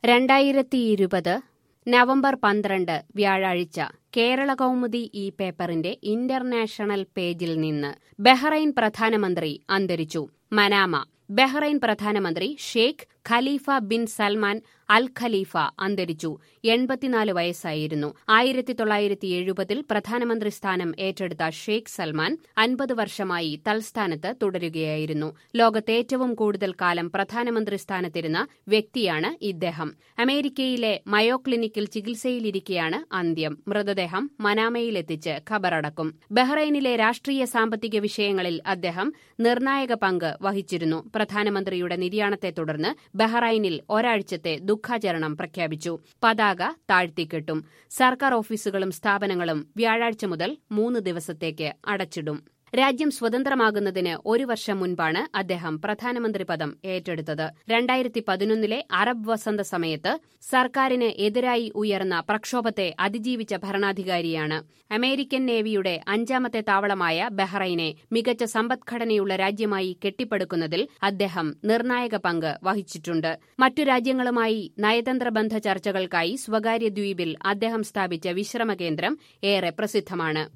രണ്ടായിരത്തി ഇരുപത് നവംബർ പന്ത്രണ്ട് വ്യാഴാഴ്ച കേരള കൗമുദി ഈ പേപ്പറിന്റെ ഇന്റർനാഷണൽ പേജിൽ നിന്ന് ബഹ്റൈൻ പ്രധാനമന്ത്രി അന്തരിച്ചു മനാമ ബഹ്റൈൻ പ്രധാനമന്ത്രി Sheikh Khalifa bin Salman al Khalifa അന്തരിച്ചു എൺപത്തിനാല് വയസ്സായിരുന്നു ആയിരത്തി തൊള്ളായിരത്തി എഴുപതിൽ പ്രധാനമന്ത്രി സ്ഥാനം ഏറ്റെടുത്ത ഷെയ്ഖ് സൽമാൻ അൻപത് വർഷമായി തൽസ്ഥാനത്ത് തുടരുകയായിരുന്നു ലോകത്ത് ഏറ്റവും കൂടുതൽ കാലം പ്രധാനമന്ത്രി സ്ഥാനത്തിരുന്ന വ്യക്തിയാണ് ഇദ്ദേഹം അമേരിക്കയിലെ മയോ ക്ലിനിക്കിൽ ചികിത്സയിലിരിക്കെയാണ് അന്ത്യം മൃതദേഹം മനാമയിലെത്തിച്ച് ഖബറടക്കും ബഹ്റൈനിലെ രാഷ്ട്രീയ സാമ്പത്തിക വിഷയങ്ങളിൽ അദ്ദേഹം നിർണായക പങ്ക് വഹിച്ചിരുന്നു പ്രധാനമന്ത്രിയുടെ നിര്യാണത്തെ തുടർന്ന് ബഹ്റൈനിൽ ഒരാഴ്ചത്തെ ദുഃഖാചരണം പ്രഖ്യാപിച്ചു പതാക താഴ്ത്തിക്കെട്ടും സർക്കാർ ഓഫീസുകളും സ്ഥാപനങ്ങളും വ്യാഴാഴ്ച മുതൽ മൂന്ന് ദിവസത്തേക്ക് അടച്ചിടും രാജ്യം സ്വതന്ത്രമാകുന്നതിന് ഒരു വർഷം മുൻപാണ് അദ്ദേഹം പ്രധാനമന്ത്രി പദം ഏറ്റെടുത്തത് രണ്ടായിരത്തി പതിനൊന്നിലെ അറബ് വസന്ത സമയത്ത് സർക്കാരിന് എതിരായി ഉയർന്ന പ്രക്ഷോഭത്തെ അതിജീവിച്ച ഭരണാധികാരിയാണ് അമേരിക്കൻ നേവിയുടെ അഞ്ചാമത്തെ താവളമായ ബഹ്റൈനെ മികച്ച സമ്പദ്ഘടനയുള്ള രാജ്യമായി കെട്ടിപ്പടുക്കുന്നതിൽ അദ്ദേഹം നിർണായക പങ്ക് വഹിച്ചിട്ടുണ്ട് മറ്റു രാജ്യങ്ങളുമായി നയതന്ത്ര ബന്ധ ചർച്ചകൾക്കായി സ്വകാര്യ ദ്വീപിൽ അദ്ദേഹം സ്ഥാപിച്ച വിശ്രമ കേന്ദ്രം ഏറെ പ്രസിദ്ധമാണ്